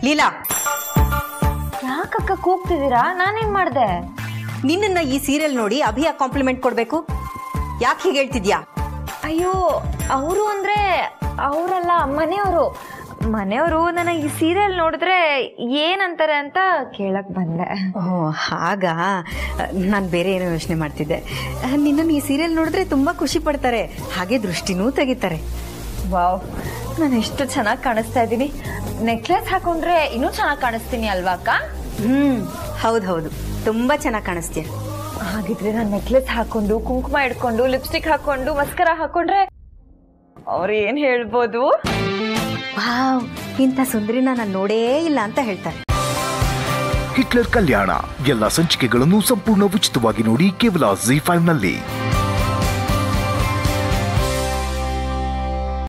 ಲೀಲಾ ಯಾಕಕ್ಕ ಕೂಗ್ತಿದ್ದೀರಾ ನಾನೇನ್ ಮಾಡ್ದೆ ನಿನ್ನನ್ನ ಈ ಸೀರಿಯಲ್ ನೋಡಿ ಅಭಿಯ ಕಾಂಪ್ಲಿಮೆಂಟ್ ಕೊಡ್ಬೇಕು ಯಾಕೆ ಹೀಗೆ ಹೇಳ್ತಿದ್ಯಾ ಅಯ್ಯೋ ಅವರು ಅಂದ್ರೆ ಅವರಲ್ಲ ಮನೆಯವರು ಮನೆಯವರು ನನ್ನ ಈ ಸೀರಿಯಲ್ ನೋಡಿದ್ರೆ ಏನಂತಾರೆ ಅಂತ ಕೇಳಕ್ ಬಂದೆ ಓ ಹಾಗಾ ನಾನು ಬೇರೆ ಏನೋ ಯೋಚನೆ ಮಾಡ್ತಿದ್ದೆ ನಿನ್ನನ್ನು ಈ ಸೀರಿಯಲ್ ನೋಡಿದ್ರೆ ತುಂಬಾ ಖುಷಿ ಪಡ್ತಾರೆ ಹಾಗೆ ದೃಷ್ಟಿನೂ ತೆಗಿತಾರೆ ವಾವ್ ನಾನು ಎಷ್ಟು ಚೆನ್ನಾಗಿ ಕಾಣಿಸ್ತಾ ಇದ್ದೀನಿ ನೆಕ್ಲೆಸ್ ಹಾಕೊಂಡ್ರೆ ಇನ್ನೂ ಚೆನ್ನಾಗಿ ಕಾಣಿಸ್ತೀನಿ ಅಲ್ವಾ ಅಕ್ಕ ಹ್ಮ್ ಹೌದು ಹೌದು ತುಂಬಾ ಚೆನ್ನಾಗಿ ಕಾಣಿಸ್ತೀಯ ಹಾಗಿದ್ರೆ ನಾನು ನೆಕ್ಲೆಸ್ ಹಾಕೊಂಡು ಕುಂಕುಮ ಇಟ್ಕೊಂಡು ಲಿಪ್ಸ್ಟಿಕ್ ಹಾಕೊಂಡು ಮಸ್ಕರ ಹಾಕೊಂಡ್ರೆ ಅವ್ರು ಏನ್ ಹೇಳ್ಬೋದು ವಾವ್ ಇಂಥ ಸುಂದರಿನ ನಾನು ನೋಡೇ ಇಲ್ಲ ಅಂತ ಹೇಳ್ತಾರೆ ಹಿಟ್ಲರ್ ಕಲ್ಯಾಣ ಎಲ್ಲ ಸಂಚಿಕೆಗಳನ್ನು ಸಂಪೂರ್ಣ ಉಚಿತವಾಗಿ ನೋಡಿ ಕೇವಲ ಜಿ ಫೈವ್ ನಲ್ಲಿ